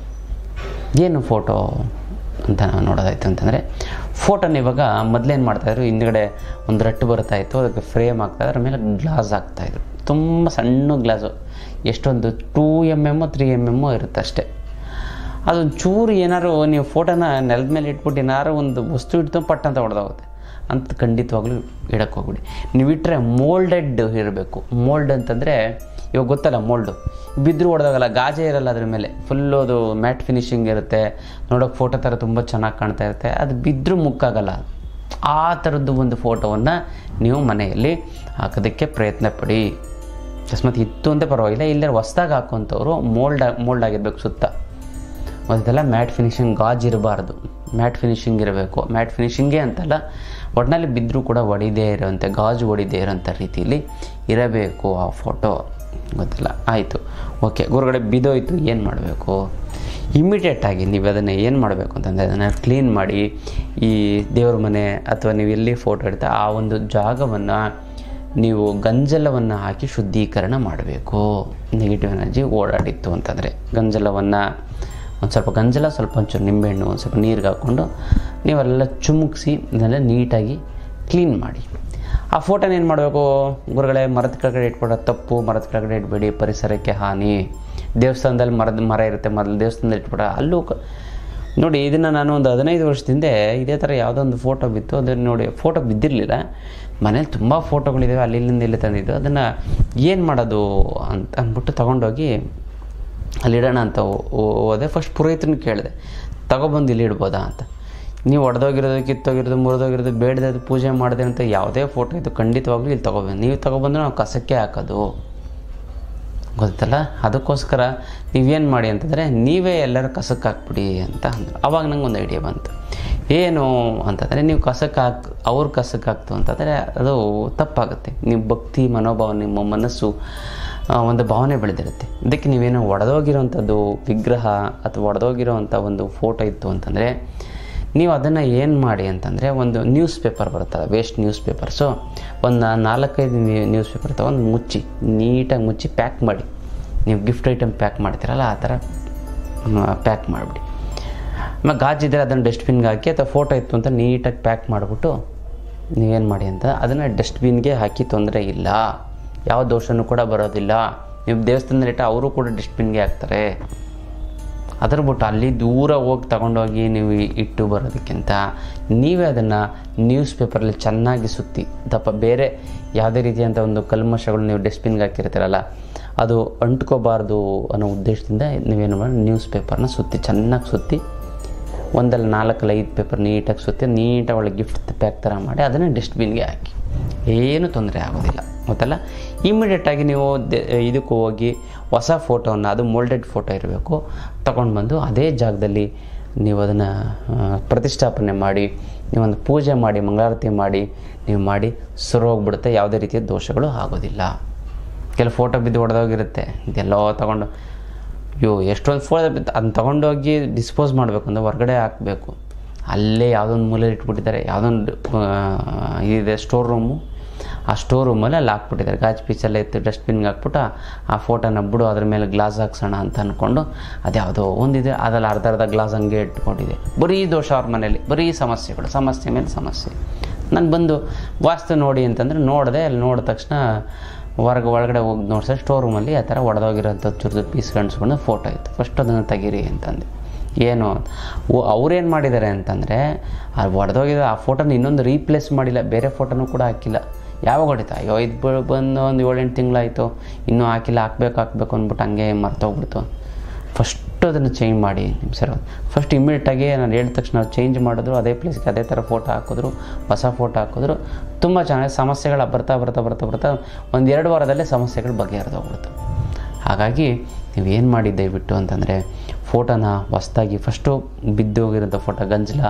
ಏನು ಫೋಟೋ ಅಂತ ನಾವು ನೋಡೋದಾಯ್ತು ಅಂತಂದರೆ ಫೋಟೋನ ಇವಾಗ ಮೊದಲೇನು ಮಾಡ್ತಾಯಿದ್ರು ಹಿಂದ್ಗಡೆ ಒಂದು ರಟ್ಟು ಬರ್ತಾ ಇತ್ತು ಅದಕ್ಕೆ ಫ್ರೇಮ್ ಹಾಕ್ತಾಯಿದ್ರು ಅದ್ರ ಮೇಲೆ ಗ್ಲಾಸ್ ಹಾಕ್ತಾಯಿದ್ರು ತುಂಬ ಸಣ್ಣ ಗ್ಲಾಸು ಎಷ್ಟೊಂದು two M M three M M ಇರುತ್ತೆ ಅಷ್ಟೇ ಅದೊಂದು ಚೂರು ಏನಾದ್ರು ನೀವು ಫೋಟೋನ ನೆಲದ ಮೇಲೆ ಇಟ್ಬಿಟ್ಟು ಏನಾದ್ರು ಒಂದು ವಸ್ತು ಇಟ್ಟು ಪಟ್ ಅಂತ ಹೊಡೆದೋಗುತ್ತೆ ಅಂತ ಖಂಡಿತವಾಗ್ಲೂ ಇಡಕ್ಕೆ ಹೋಗ್ಬಿಡಿ ನೀವು ಇಟ್ಟರೆ ಮೋಲ್ಡೆಡ್ ಇರಬೇಕು ಮೋಲ್ಡ್ ಅಂತಂದರೆ ಇವಾಗ ಗೊತ್ತಲ್ಲ ಮೋಲ್ಡು ಬಿದ್ದರೂ ಹೊಡೆದಾಗಲ್ಲ ಗಾಜೆ ಇರಲ್ಲ ಅದ್ರ ಮೇಲೆ ಫುಲ್ಲು ಅದು ಮ್ಯಾಟ್ ಫಿನಿಶಿಂಗ್ ಇರುತ್ತೆ ನೋಡೋಕೆ ಫೋಟೋ ಥರ ತುಂಬ ಚೆನ್ನಾಗಿ ಕಾಣ್ತಾ ಇರುತ್ತೆ ಅದು ಬಿದ್ದರೂ ಮುಕ್ಕಾಗಲ್ಲ ಆ ಥರದ್ದು ಒಂದು ಫೋಟೋವನ್ನು ನೀವು ಮನೆಯಲ್ಲಿ ಹಾಕೋದಕ್ಕೆ ಪ್ರಯತ್ನ ಪಡಿ ಅಕಸ್ಮಾತ್ ಇತ್ತು ಅಂತ ಪರವಾಗಿಲ್ಲ ಇಲ್ಲೇ ಹೊಸ್ದಾಗಿ ಹಾಕೋಂಥವ್ರು ಮೋಲ್ಡ್ ಮೋಲ್ಡ್ ಆಗಿರ್ಬೇಕು ಸುತ್ತ ಅದೆಲ್ಲ ಮ್ಯಾಟ್ ಫಿನಿಶಿಂಗ್ ಗಾಜ್ ಇರಬಾರ್ದು ಮ್ಯಾಟ್ ಫಿನಿಶಿಂಗ್ ಇರಬೇಕು ಮ್ಯಾಟ್ ಫಿನಿಶಿಂಗೇ ಅಂತಲ್ಲ ಒಟ್ಟಿನಲ್ಲಿ ಬಿದ್ದರೂ ಕೂಡ ಹೊಡಿದೇ ಇರೋಂಥ ಗಾಜು ಹೊಡಿದೇ ಇರೋಂಥ ರೀತಿಯಲ್ಲಿ ಇರಬೇಕು ಆ ಫೋಟೋ ಗೊತ್ತಿಲ್ಲ ಆಯಿತು ಓಕೆ ಗುರುಗಡೆ ಬಿದ್ದೋಯ್ತು ಏನು ಮಾಡಬೇಕು ಇಮಿಡಿಯೇಟಾಗಿ ನೀವು ಅದನ್ನು ಏನು ಮಾಡಬೇಕು ಅಂತಂದರೆ ಅದನ್ನು ಕ್ಲೀನ್ ಮಾಡಿ ಈ ದೇವ್ರ ಮನೆ ಅಥವಾ ನೀವು ಎಲ್ಲಿ ಫೋಟೋ ಇಡ್ತಾ ಆ ಒಂದು ಜಾಗವನ್ನು ನೀವು ಗಂಜಲವನ್ನು ಹಾಕಿ ಶುದ್ಧೀಕರಣ ಮಾಡಬೇಕು ನೆಗೆಟಿವ್ ಎನರ್ಜಿ ಓಡಾಡಿತ್ತು ಅಂತಂದರೆ ಗಂಜಲವನ್ನು ಒಂದು ಸ್ವಲ್ಪ ಗಂಜಲ ಸ್ವಲ್ಪ ಒಂಚೂರು ನಿಂಬೆಹಣ್ಣು ಒಂದು ಸ್ವಲ್ಪ ನೀರಿಗೆ ಹಾಕ್ಕೊಂಡು ನೀವೆಲ್ಲ ಚುಮುಕ್ಸಿ ಅದನ್ನೆಲ್ಲ ನೀಟಾಗಿ ಕ್ಲೀನ್ ಮಾಡಿ ಆ ಫೋಟೋನ ಏನು ಮಾಡಬೇಕು ಗುರುಗಳೇ ಮರದ ಕೆಳಗಡೆ ಇಟ್ಕೊಡೋ ತಪ್ಪು ಮರದ ಕೆಳಗಡೆ ಇಡಬೇಡಿ ಪರಿಸರಕ್ಕೆ ಹಾನಿ ದೇವಸ್ಥಾನದಲ್ಲಿ ಮರದ ಮರ ಇರುತ್ತೆ ಮರದ ದೇವಸ್ಥಾನದಲ್ಲಿ ಇಟ್ಬಿಡ ಅಲ್ಲೂ ಕ- ನೋಡಿ ಇದನ್ನು ನಾನು ಒಂದು ಹದಿನೈದು ವರ್ಷದಿಂದ ಇದೇ ಥರ ಯಾವುದೋ ಒಂದು ಫೋಟೋ ಬಿತ್ತು ಅದನ್ನು ನೋಡಿ ಫೋಟೋ ಬಿದ್ದಿರಲಿಲ್ಲ ಮನೇಲಿ ತುಂಬ ಫೋಟೋಗಳಿದ್ದಾವೆ ಅಲ್ಲಿ ಇಲ್ಲಿಂದ ಇಲ್ಲಿ ತಂದಿದ್ದು ಅದನ್ನು ಏನು ಮಾಡೋದು ಅಂತ ಅಂದ್ಬಿಟ್ಟು ತೊಗೊಂಡೋಗಿ ಅಲ್ಲಿ ಇಡೋಣ ಅಂತ ಹೋ- ಹೋ- ಹೋದೆ ಫಸ್ಟ್ ಪುರೋಹಿತನ ಕೇಳಿದೆ ತಗೊಬಂದು ಇಲ್ಲಿ ಇಡ್ಬೋದಾ ಅಂತ ನೀವು ಒಡೆದೋಗಿರೋದು ಕಿತ್ತೋಗಿರೋದು ಮುರಿದೋಗಿರೋದು ಬೇಡದು ಪೂಜೆ ಮಾಡಿದೆ ಅಂತ ಯಾವುದೇ ಫೋಟೋ ಇದು ಖಂಡಿತವಾಗ್ಲೂ ಇಲ್ಲಿ ತೊಗೊಬಂದು ನೀವು ತೊಗೊಬಂದ್ರೆ ನಾವು ಕಸಕ್ಕೆ ಹಾಕೋದು ಗೊತ್ತಲ್ಲ ಅದಕ್ಕೋಸ್ಕರ ನೀವೇನು ಮಾಡಿ ಅಂತಂದರೆ ನೀವೇ ಎಲ್ಲರೂ ಕಸಕ್ಕೆ ಹಾಕ್ಬಿಡಿ ಅಂತ ಅಂದರು ಅವಾಗ ನಂಗೆ ಒಂದು ಐಡಿಯಾ ಬಂತು ಏನು ಅಂತಂದರೆ ನೀವು ಕಸಕ್ಕೆ ಹಾಕ್ ಅವ್ರ ಕಸಕ್ಕೆ ಹಾಕ್ತು ಅಂತಂದರೆ ಅದು ತಪ್ಪಾಗುತ್ತೆ ನೀವು ಭಕ್ತಿ ಮನೋಭಾವ ನಿಮ್ಮ ಮನಸ್ಸು ಆ, ಒಂದು ಭಾವನೆ ಬೆಳೆದಿರುತ್ತೆ ಇದಕ್ಕೆ ನೀವೇನೋ ಒಡೆದೋಗಿರೋವಂಥದ್ದು ವಿಗ್ರಹ ಅಥವಾ ಒಡೆದೋಗಿರೋವಂಥ ಒಂದು ಫೋಟೋ ಇತ್ತು ಅಂತಂದರೆ ನೀವು ಅದನ್ನು ಏನು ಮಾಡಿ ಅಂತಂದರೆ ಒಂದು ನ್ಯೂಸ್ ಪೇಪರ್ ಬರುತ್ತಲ್ಲ ವೇಸ್ಟ್ ನ್ಯೂಸ್ ಪೇಪರ್ಸು ಒಂದು ನಾಲ್ಕೈದು ನ್ಯೂಸ್ ಪೇಪರ್ ತೊಗೊಂಡು ಮುಚ್ಚಿ ನೀಟಾಗಿ ಮುಚ್ಚಿ ಪ್ಯಾಕ್ ಮಾಡಿ ನೀವು ಗಿಫ್ಟ್ ಐಟಮ್ ಪ್ಯಾಕ್ ಮಾಡ್ತೀರಲ್ಲ ಆ ಥರ ಪ್ಯಾಕ್ ಮಾಡಿಬಿಡಿ ಆಮೇಲೆ ಗಾಜಿದ್ರೆ ಅದನ್ನು ಡಸ್ಟ್ಬಿನ್ಗೆ ಹಾಕಿ ಅಥವಾ ಫೋಟೋ ಇತ್ತು ಅಂತ ನೀಟಾಗಿ ಪ್ಯಾಕ್ ಮಾಡಿಬಿಟ್ಟು ನೀವೇನು ಮಾಡಿ ಅಂತ ಅದನ್ನು ಡಸ್ಟ್ಬಿನ್ಗೆ ಹಾಕಿ ತೊಂದರೆ ಇಲ್ಲ ಯಾವ ದೋಷನೂ ಕೂಡ ಬರೋದಿಲ್ಲ ನೀವು ದೇವಸ್ಥಾನದಲ್ಲಿ ಇಟ್ಟು ಅವರು ಕೂಡ ಡಸ್ಟ್ಬಿನ್ಗೆ ಹಾಕ್ತಾರೆ ಅದ್ರ ಬಿಟ್ಟು ಅಲ್ಲಿ ದೂರ ಹೋಗಿ ತಗೊಂಡೋಗಿ ನೀವು ಇಟ್ಟು ಬರೋದಕ್ಕಿಂತ ನೀವೇ ಅದನ್ನು ನ್ಯೂಸ್ ಪೇಪರಲ್ಲಿ ಚೆನ್ನಾಗಿ ಸುತ್ತಿ ದಪ್ಪ ಬೇರೆ ಯಾವುದೇ ರೀತಿಯಂಥ ಒಂದು ಕಲ್ಮಶಗಳು ನೀವು ಡಸ್ಟ್ಬಿನ್ಗೆ ಹಾಕಿರ್ತೀರಲ್ಲ ಅದು ಅಂಟ್ಕೋಬಾರ್ದು ಅನ್ನೋ ಉದ್ದೇಶದಿಂದ ನೀವೇನು ಮಾಡಿ ನ್ಯೂಸ್ ಪೇಪರ್ನ ಸುತ್ತಿ ಚೆನ್ನಾಗಿ ಸುತ್ತಿ ಒಂದಲ್ಲ ನಾಲ್ಕಲ್ಲ ಐದು ಪೇಪರ್ ನೀಟಾಗಿ ಸುತ್ತಿ ನೀಟಾಗಿ ಒಳ್ಳೆ ಗಿಫ್ಟ್ ಪ್ಯಾಕ್ ಥರ ಮಾಡಿ ಅದನ್ನೇ ಡಸ್ಟ್ಬಿನ್ಗೆ ಹಾಕಿ ಏನೂ ತೊಂದರೆ ಆಗೋದಿಲ್ಲ ಗೊತ್ತಲ್ಲ ಇಮಿಡಿಯೇಟಾಗಿ ನೀವು ದೆ- ಇದಕ್ಕೆ ಹೋಗಿ ಹೊಸ ಫೋಟೋವನ್ನು ಅದು ಮೋಲ್ಡೆಡ್ ಫೋಟೋ ಇರಬೇಕು ತಗೊಂಡು ಬಂದು ಅದೇ ಜಾಗದಲ್ಲಿ ನೀವು ಅದನ್ನು ಪ್ರತಿಷ್ಠಾಪನೆ ಮಾಡಿ ನೀವೊಂದು ಪೂಜೆ ಮಾಡಿ ಮಂಗಳಾರತಿ ಮಾಡಿ ನೀವು ಮಾಡಿ ಸರೋಗ್ಬಿಡುತ್ತೆ ಯಾವುದೇ ರೀತಿಯ ದೋಷಗಳು ಆಗೋದಿಲ್ಲ ಕೆಲವು ಫೋಟೋ ಬಿದ್ದು ಹೊಡೆದೋಗಿರುತ್ತೆ ಇದೆಲ್ಲೋ ತಗೊಂಡು ಅಯ್ಯೋ ಎಷ್ಟೊಂದು ಫೋಟೋ ಬಿದ್ದು ಅದನ್ನ ತೊಗೊಂಡೋಗಿ ಡಿಸ್ಪೋಸ್ ಮಾಡಬೇಕು ಅಂದ್ರೆ ಹೊರಗಡೆ ಹಾಕಬೇಕು ಅಲ್ಲೇ ಯಾವುದೊಂದು ಮೂಲೆಯಲ್ಲಿ ಇಟ್ಬಿಟ್ಟಿದ್ದಾರೆ ಯಾವುದೊಂದು ಆ, ಇದೆ ಸ್ಟೋರ್ ರೂಮು ಆ ಸ್ಟೋರ್ ರೂಮಲ್ಲಿ ಅಲ್ಲಿ ಹಾಕ್ಬಿಟ್ಟಿದ್ದಾರೆ ಗಾಜು ಪೀಸಲ್ಲೇ ಎತ್ತು ಡಸ್ಟ್ಬಿನ್ಗೆ ಹಾಕ್ಬಿಟ್ಟು ಆ ಫೋಟೋನ ಬಿಡು ಅದ್ರ ಮೇಲೆ ಗ್ಲಾಸ್ ಹಾಕ್ಸೋಣ ಅಂತ ಅಂದ್ಕೊಂಡು ಅದ್ಯಾವುದೋ ಒಂದಿದೆ ಅದ್ರಲ್ಲಿ ಅರ್ಧ ಅರ್ಧ ಗ್ಲಾಸ್ ಹಂಗೆ ಇಟ್ಕೊಂಡಿದೆ ಬರೀ ದೋಷ ಅವ್ರ ಮನೇಲಿ ಬರೀ ಸಮಸ್ಯೆಗಳು ಸಮಸ್ಯೆ ಮೇಲೆ ಸಮಸ್ಯೆ ನಾನು ಬಂದು ವಾಸ್ತು ನೋಡಿ ಅಂತಂದರೆ ನೋಡಿದೆ ಅಲ್ಲಿ ನೋಡಿದ ತಕ್ಷಣ ಹೊರಗೆ ಒಳಗಡೆ ಹೋಗಿ ನೋಡ್ಸೋ ಸ್ಟೋರ್ ರೂಮಲ್ಲಿ ಆ ಥರ ಒಡೆದೋಗಿರೋಂಥ ಚುರಿದು ಪೀಸ್ ಕಾಣಿಸ್ಕೊಂಡು ಫೋಟೋ ಇತ್ತು ಫಸ್ಟ್ ಅದನ್ನು ತೆಗೀರಿ ಅಂತಂದೆ ಏನು ಓ ಅವ್ರೇನು ಮಾಡಿದ್ದಾರೆ ಅಂತಂದರೆ ಆ ಒಡೆದೋಗಿರೋ ಆ ಫೋಟೋನ ಇನ್ನೊಂದು ರೀಪ್ಲೇಸ್ ಮಾಡಿಲ್ಲ ಬೇರೆ ಫೋಟೋನೂ ಕೂಡ ಹಾಕಿಲ್ಲ ಯಾವಾಗ ಹೊಡಿತಾ ಅಯ್ಯೋ ಇದು ಬ- ಬಂದು ಒಂದು ಏಳೆಂಟು ತಿಂಗಳಾಯಿತು ಇನ್ನೂ ಹಾಕಿಲ್ಲ ಹಾಕ್ಬೇಕು ಹಾಕ್ಬೇಕು ಅಂದ್ಬಿಟ್ಟು ಹಂಗೆ ಮರ್ತೋಗ್ಬಿಡ್ತು ಫಸ್ಟ್ ಅದನ್ನು ಚೇಂಜ್ ಮಾಡಿ ನಿಮ್ಮ ಸರ್ ಫಸ್ಟ್ ಇಮಿಡಿಯೇಟಾಗಿ ನಾನು ಹೇಳಿದ ತಕ್ಷಣ ಚೇಂಜ್ ಮಾಡಿದ್ರು ಅದೇ ಪ್ಲೇಸ್ಗೆ ಅದೇ ಥರ ಫೋಟೋ ಹಾಕಿದ್ರು ಹೊಸ ಫೋಟೋ ಹಾಕಿದ್ರು ತುಂಬ ಚೆನ್ನಾಗಿ ಸಮಸ್ಯೆಗಳು ಬರ್ತಾ ಬರ್ತಾ ಬರ್ತಾ ಬರ್ತಾ ಒಂದು ಎರಡು ವಾರದಲ್ಲೇ ಸಮಸ್ಯೆಗಳು ಬಗೆಹರಿದೋಗ್ಬಿಡ್ತು ಹಾಗಾಗಿ ನೀವೇನು ಮಾಡಿ ದಯವಿಟ್ಟು ಅಂತಂದರೆ ಫೋಟೋನ ಹೊಸ್ದಾಗಿ ಫಸ್ಟು ಬಿದ್ದೋಗಿರೋಂಥ ಫೋಟೋ ಗಂಜಲ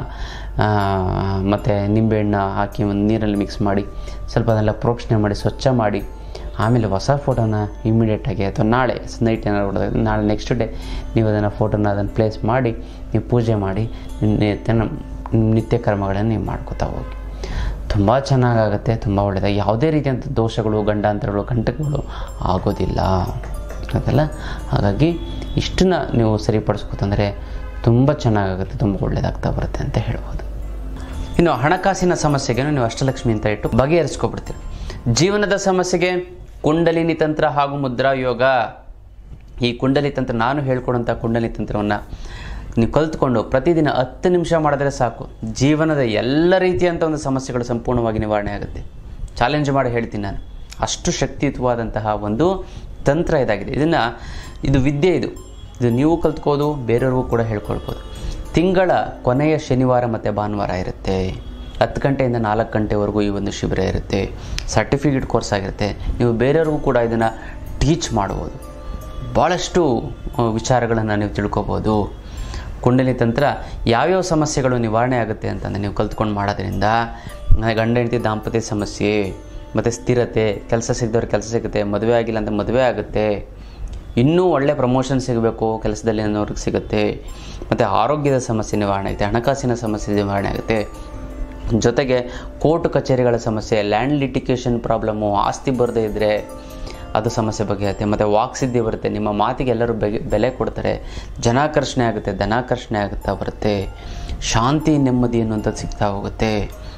ಮತ್ತು ನಿಂಬೆಹಣ್ಣು ಹಾಕಿ ಒಂದು ನೀರಲ್ಲಿ ಮಿಕ್ಸ್ ಮಾಡಿ ಸ್ವಲ್ಪ ಅದನ್ನೆಲ್ಲ ಪ್ರೋಕ್ಷಣೆ ಮಾಡಿ ಸ್ವಚ್ಛ ಮಾಡಿ ಆಮೇಲೆ ಹೊಸ ಫೋಟೋನ ಇಮಿಡಿಯೇಟಾಗಿ ಅಥವಾ ನಾಳೆ ನೈಟ್ ಏನಾದ್ರು ಹೊಡೆದಾಗ ನಾಳೆ ನೆಕ್ಸ್ಟ್ ಡೇ ನೀವು ಅದನ್ನು ಫೋಟೋನ ಅದನ್ನು ಪ್ಲೇಸ್ ಮಾಡಿ ನೀವು ಪೂಜೆ ಮಾಡಿ ನಿತ್ಯ ನಿತ್ಯ ಕರ್ಮಗಳನ್ನು ನೀವು ಮಾಡ್ಕೋತಾ ಹೋಗಿ ತುಂಬ ಚೆನ್ನಾಗಾಗುತ್ತೆ ತುಂಬ ಒಳ್ಳೆಯದಾಗಿ ಯಾವುದೇ ರೀತಿಯಂಥ ದೋಷಗಳು ಗಂಡಾಂತರಗಳು ಕಂಟಕಗಳು ಆಗೋದಿಲ್ಲ ಅದಲ್ಲ ಹಾಗಾಗಿ ಇಷ್ಟನ್ನ ನೀವು ಸರಿಪಡಿಸ್ಕೊತಂದರೆ ತುಂಬ ಚೆನ್ನಾಗಾಗುತ್ತೆ ತುಂಬ ಒಳ್ಳೆಯದಾಗ್ತಾ ಬರುತ್ತೆ ಅಂತ ಹೇಳ್ಬೋದು ಇನ್ನು ಹಣಕಾಸಿನ ಸಮಸ್ಯೆಗೆ ನೀವು ಅಷ್ಟಲಕ್ಷ್ಮಿ ಅಂತ ಇಟ್ಟು ಬಗೆಹರಿಸ್ಕೊಬಿಡ್ತೀರಿ ಜೀವನದ ಸಮಸ್ಯೆಗೆ ಕುಂಡಲಿನಿ ತಂತ್ರ ಹಾಗೂ ಮುದ್ರಾ ಯೋಗ ಈ ಕುಂಡಲಿ ತಂತ್ರ ನಾನು ಹೇಳ್ಕೊಡೋಂಥ ಕುಂಡಲಿ ತಂತ್ರವನ್ನು ನೀವು ಕಲ್ತ್ಕೊಂಡು ಪ್ರತಿದಿನ ಹತ್ತು ನಿಮಿಷ ಮಾಡಿದ್ರೆ ಸಾಕು ಜೀವನದ ಎಲ್ಲ ರೀತಿಯಂಥ ಒಂದು ಸಮಸ್ಯೆಗಳು ಸಂಪೂರ್ಣವಾಗಿ ನಿವಾರಣೆ ಆಗುತ್ತೆ ಚಾಲೆಂಜ್ ಮಾಡಿ ಹೇಳ್ತೀನಿ ನಾನು ಅಷ್ಟು ಶಕ್ತಿಯುತವಾದಂತಹ ಒಂದು ತಂತ್ರ ಇದಾಗಿದೆ ಇದನ್ನು ಇದು ವಿದ್ಯೆ ಇದು ಇದು ನೀವು ಕಲ್ತ್ಕೋದು ಬೇರೆಯವ್ರಿಗೂ ಕೂಡ ಹೇಳ್ಕೊಳ್ಬೋದು ತಿಂಗಳ ಕೊನೆಯ ಶನಿವಾರ ಮತ್ತು ಭಾನುವಾರ ಇರುತ್ತೆ ಹತ್ತು ಗಂಟೆಯಿಂದ ನಾಲ್ಕು ಗಂಟೆವರೆಗೂ ಈ ಒಂದು ಶಿಬಿರ ಇರುತ್ತೆ ಸರ್ಟಿಫಿಕೇಟ್ ಕೋರ್ಸ್ ಆಗಿರುತ್ತೆ ನೀವು ಬೇರೆಯವ್ರಿಗೂ ಕೂಡ ಇದನ್ನು ಟೀಚ್ ಮಾಡ್ಬೋದು ಭಾಳಷ್ಟು ವಿಚಾರಗಳನ್ನು ನೀವು ತಿಳ್ಕೊಬೋದು ಕುಂಡಲಿ ತಂತ್ರ ಯಾವ್ಯಾವ ಸಮಸ್ಯೆಗಳು ನಿವಾರಣೆ ಆಗುತ್ತೆ ಅಂತಂದರೆ ನೀವು ಕಲ್ತ್ಕೊಂಡು ಮಾಡೋದ್ರಿಂದ ಮನೆ ಗಂಡ ಹೆಂಡತಿ ದಾಂಪತ್ಯ ಸಮಸ್ಯೆ ಮತ್ತು ಸ್ಥಿರತೆ ಕೆಲಸ ಸಿಗದವ್ರಿಗೆ ಕೆಲಸ ಸಿಗುತ್ತೆ ಮದುವೆ ಆಗಿಲ್ಲ ಅಂತ ಮದುವೆ ಆಗುತ್ತೆ ಇನ್ನೂ ಒಳ್ಳೆ ಪ್ರಮೋಷನ್ ಸಿಗಬೇಕು ಕೆಲಸದಲ್ಲಿ ಅನ್ನೋರಿಗೆ ಸಿಗುತ್ತೆ ಮತ್ತು ಆರೋಗ್ಯದ ಸಮಸ್ಯೆ ನಿವಾರಣೆ ಆಗುತ್ತೆ ಹಣಕಾಸಿನ ಸಮಸ್ಯೆ ನಿವಾರಣೆ ಆಗುತ್ತೆ ಜೊತೆಗೆ ಕೋರ್ಟ್ ಕಚೇರಿಗಳ ಸಮಸ್ಯೆ ಲ್ಯಾಂಡ್ ಲಿಟಿಕೇಷನ್ ಪ್ರಾಬ್ಲಮ್ಮು ಆಸ್ತಿ ಬರದೇ ಇದ್ದರೆ ಅದು ಸಮಸ್ಯೆ ಬಗೆಹತ್ತೆ ಮತ್ತು ವಾಕ್ಸಿದ್ಧಿ ಬರುತ್ತೆ ನಿಮ್ಮ ಮಾತಿಗೆ ಎಲ್ಲರೂ ಬೆಗೆ ಬೆಲೆ ಕೊಡ್ತಾರೆ ಜನಾಕರ್ಷಣೆ ಆಗುತ್ತೆ ಧನಾಕರ್ಷಣೆ ಆಗುತ್ತಾ ಬರುತ್ತೆ ಶಾಂತಿ ನೆಮ್ಮದಿ ಅನ್ನುವಂಥದ್ದು ಸಿಗ್ತಾ ಹೋಗುತ್ತೆ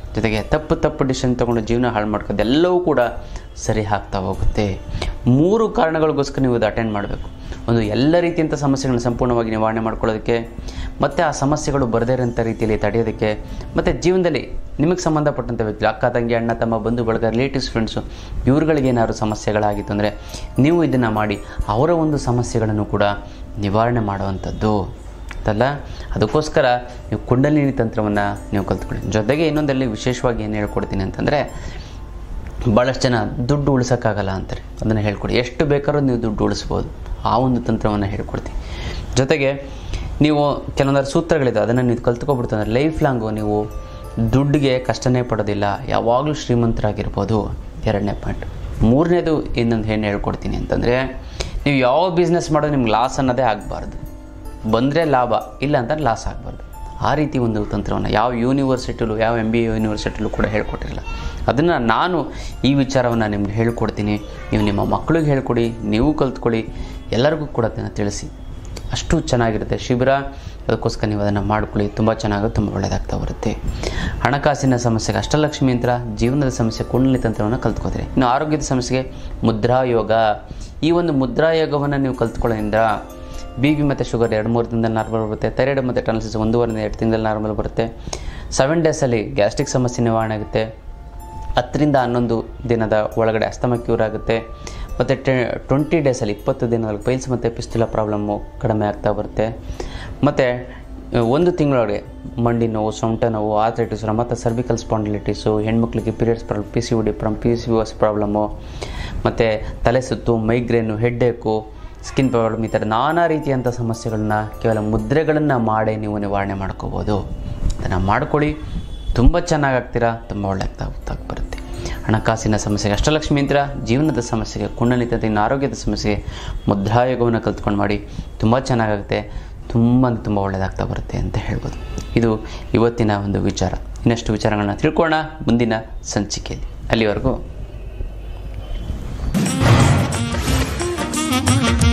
ಜೊತೆಗೆ ತಪ್ಪು ತಪ್ಪು ಡಿಸಿಷನ್ ತೊಗೊಂಡು ಜೀವನ ಹಾಳು ಮಾಡ್ಕೋದು ಎಲ್ಲವೂ ಕೂಡ ಸರಿ ಆಗ್ತಾ ಹೋಗುತ್ತೆ ಮೂರು ಕಾರಣಗಳಿಗೋಸ್ಕರ ನೀವು ಇದು ಅಟೆಂಡ್ ಮಾಡಬೇಕು ಒಂದು ಎಲ್ಲ ರೀತಿಯಂಥ ಸಮಸ್ಯೆಗಳನ್ನ ಸಂಪೂರ್ಣವಾಗಿ ನಿವಾರಣೆ ಮಾಡ್ಕೊಳ್ಳೋದಕ್ಕೆ ಮತ್ತು ಆ ಸಮಸ್ಯೆಗಳು ಬರದೇ ಇರೋಂಥ ರೀತಿಯಲ್ಲಿ ತಡೆಯೋದಕ್ಕೆ ಮತ್ತು ಜೀವನದಲ್ಲಿ ನಿಮಗೆ ಸಂಬಂಧಪಟ್ಟಂಥ ವ್ಯಕ್ತಿ ಅಕ್ಕ ತಂಗಿ ಅಣ್ಣ ತಮ್ಮ ಬಂಧು ಬಳಗ ರಿಲೇಟಿವ್ಸ್ ಫ್ರೆಂಡ್ಸು ಇವ್ರುಗಳಿಗೆ ಏನಾದ್ರು ಸಮಸ್ಯೆಗಳಾಗಿತ್ತು ಅಂದರೆ ನೀವು ಇದನ್ನು ಮಾಡಿ ಅವರ ಒಂದು ಸಮಸ್ಯೆಗಳನ್ನು ಕೂಡ ನಿವಾರಣೆ ಮಾಡುವಂಥದ್ದು ಅಂತಲ್ಲ ಅದಕ್ಕೋಸ್ಕರ ನೀವು ಕುಂಡಲಿನಿ ತಂತ್ರವನ್ನು ನೀವು ಕಲ್ತ್ಕೊಳ್ಳಿ ಜೊತೆಗೆ ಇನ್ನೊಂದಲ್ಲಿ ವಿಶೇಷವಾಗಿ ಏನು ಹೇಳ್ಕೊಡ್ತೀನಿ ಅಂತಂದರೆ ಭಾಳಷ್ಟು ಜನ ದುಡ್ಡು ಉಳಿಸೋಕ್ಕಾಗಲ್ಲ ಅಂತಾರೆ ಅದನ್ನು ಹೇಳ್ಕೊಡಿ ಎಷ್ಟು ಬೇಕಾದ್ರೂ ನೀವು ದುಡ್ಡು ಉಳಿಸ್ಬೋದು ಆ ಒಂದು ತಂತ್ರವನ್ನು ಹೇಳ್ಕೊಡ್ತೀನಿ ಜೊತೆಗೆ ನೀವು ಕೆಲವೊಂದು ಸೂತ್ರಗಳಿದೆ ಅದನ್ನು ನೀವು ಕಲ್ತ್ಕೊಬಿಡ್ತಂದ್ರೆ ಲೈಫ್ ಲಾಂಗು ನೀವು ದುಡ್ಡಿಗೆ ಕಷ್ಟನೇ ಪಡೋದಿಲ್ಲ ಯಾವಾಗಲೂ ಶ್ರೀಮಂತರಾಗಿರ್ಬೋದು ಎರಡನೇ ಪಾಯಿಂಟ್ ಮೂರನೇದು ಇನ್ನೊಂದು ಏನು ಹೇಳ್ಕೊಡ್ತೀನಿ ಅಂತಂದರೆ ನೀವು ಯಾವ ಬಿಸ್ನೆಸ್ ಮಾಡೋದು ನಿಮ್ಗೆ ಲಾಸ್ ಅನ್ನೋದೇ ಆಗಬಾರ್ದು ಬಂದರೆ ಲಾಭ ಇಲ್ಲ ಅಂತಂದ್ರೆ ಲಾಸ್ ಆಗಬಾರ್ದು ಆ ರೀತಿ ಒಂದು ತಂತ್ರವನ್ನು ಯಾವ ಯೂನಿವರ್ಸಿಟಿಲೂ ಯಾವ ಎಮ್ ಬಿ ಎ ಯೂನಿವರ್ಸಿಟಿಲೂ ಕೂಡ ಹೇಳ್ಕೊಟ್ಟಿರಲ್ಲ ಅದನ್ನು ನಾನು ಈ ವಿಚಾರವನ್ನು ನಿಮ್ಗೆ ಹೇಳ್ಕೊಡ್ತೀನಿ ನೀವು ನಿಮ್ಮ ಮಕ್ಕಳಿಗೆ ಹೇಳ್ಕೊಡಿ ನೀವು ಕಲ್ತ್ಕೊಳ್ಳಿ ಎಲ್ಲರಿಗೂ ಕೂಡ ಅದನ್ನು ತಿಳಿಸಿ ಅಷ್ಟು ಚೆನ್ನಾಗಿರುತ್ತೆ ಶಿಬಿರ ಅದಕ್ಕೋಸ್ಕರ ನೀವು ಅದನ್ನು ಮಾಡ್ಕೊಳ್ಳಿ ತುಂಬ ಚೆನ್ನಾಗಿ ತುಂಬ ಒಳ್ಳೆಯದಾಗ್ತಾ ಬರುತ್ತೆ ಹಣಕಾಸಿನ ಸಮಸ್ಯೆಗೆ ಅಷ್ಟಲಕ್ಷ್ಮಿ ಯಂತ್ರ ಜೀವನದ ಸಮಸ್ಯೆ ಕುಂಡಲಿ ತಂತ್ರವನ್ನು ಕಲ್ತ್ಕೋತೀರಿ ಇನ್ನು ಆರೋಗ್ಯದ ಸಮಸ್ಯೆಗೆ ಮುದ್ರಾ ಯೋಗ ಈ ಒಂದು ಮುದ್ರಾ ಯೋಗವನ್ನು ನೀವು ಕಲ್ತ್ಕೊಳ್ಳೋದ್ರಿಂದ ಬಿ ಪಿ ಮತ್ತು ಶುಗರ್ ಎರಡು ಮೂರು ದಿನದಲ್ಲಿ ನಾರ್ಮಲ್ ಬರುತ್ತೆ ಥೈರಾಯ್ಡ್ ಮತ್ತು ಟನಲ್ಸಿಸ್ ಒಂದೂವರೆಯಿಂದ ಎರಡು ತಿಂಗಳಲ್ಲಿ ನಾರ್ಮಲ್ ಬರುತ್ತೆ ಸೆವೆನ್ ಡೇಸಲ್ಲಿ ಗ್ಯಾಸ್ಟ್ರಿಕ್ ಸಮಸ್ಯೆ ನಿವಾರಣೆ ಆಗುತ್ತೆ ಹತ್ತರಿಂದ ಹನ್ನೊಂದು ದಿನದ ಒಳಗಡೆ ಅಸ್ತಮ ಕ್ಯೂರ್ ಆಗುತ್ತೆ ಮತ್ತು ಟೆ ಟ್ವೆಂಟಿ ಡೇಸಲ್ಲಿ ಇಪ್ಪತ್ತು ದಿನದಲ್ಲಿ ಪೈಲ್ಸ್ ಮತ್ತು ಪಿಸ್ತುಲ ಪ್ರಾಬ್ಲಮ್ಮು ಕಡಿಮೆ ಆಗ್ತಾ ಬರುತ್ತೆ ಮತ್ತು ಒಂದು ತಿಂಗಳೊಳಗೆ ಮಂಡಿ ನೋವು ಸೊಂಟ ನೋವು ಆಥ್ರೈಟಿಸ್ ಮತ್ತು ಸರ್ವಿಕಲ್ ಸ್ಪಾಂಡಿಲಿಟೀಸು ಹೆಣ್ಮಕ್ಳಿಗೆ periods problem P C D ಪ್ರಮ್ ಪಿ ಸಿ ಎಸ್ ಪ್ರಾಬ್ಲಮ್ಮು ಮತ್ತು ತಲೆ ಸುತ್ತು ಮೈಗ್ರೇನು ಹೆಡ್ಡೇಕು ಸ್ಕಿನ್ ಪ್ರಾಬ್ಲಮ್ ಈ ಥರ ನಾನಾ ರೀತಿಯಂಥ ಸಮಸ್ಯೆಗಳನ್ನ ಕೇವಲ ಮುದ್ರೆಗಳನ್ನು ಮಾಡೇ ನೀವು ನಿವಾರಣೆ ಮಾಡ್ಕೋಬೋದು ಅದನ್ನು ಮಾಡ್ಕೊಳ್ಳಿ ತುಂಬ ಚೆನ್ನಾಗಿ ಆಗ್ತೀರಾ ತುಂಬ ಒಳ್ಳೆ ಆಗ್ತಾ ಆಗ್ತಾ ಬರುತ್ತೆ ಹಣಕಾಸಿನ ಸಮಸ್ಯೆಗೆ ಅಷ್ಟಲಕ್ಷ್ಮಿ ಯಂತ್ರ ಜೀವನದ ಸಮಸ್ಯೆಗೆ ಕುಂಡಲಿತತೆ ಇನ್ನು ಆರೋಗ್ಯದ ಸಮಸ್ಯೆಗೆ ಮುದ್ರಾಯೋಗವನ್ನು ಕಲ್ತ್ಕೊಂಡು ಮಾಡಿ ತುಂಬ ಚೆನ್ನಾಗಾಗುತ್ತೆ ತುಂಬ ಅಂದ್ರೆ ತುಂಬ ಒಳ್ಳೆಯದಾಗ್ತಾ ಬರುತ್ತೆ ಅಂತ ಹೇಳ್ಬೋದು ಇದು ಇವತ್ತಿನ ಒಂದು ವಿಚಾರ ಇನ್ನಷ್ಟು ವಿಚಾರಗಳನ್ನ ತಿಳ್ಕೊಳ್ಳೋಣ ಮುಂದಿನ ಸಂಚಿಕೆಯಲ್ಲಿ ಅಲ್ಲಿವರೆಗೂ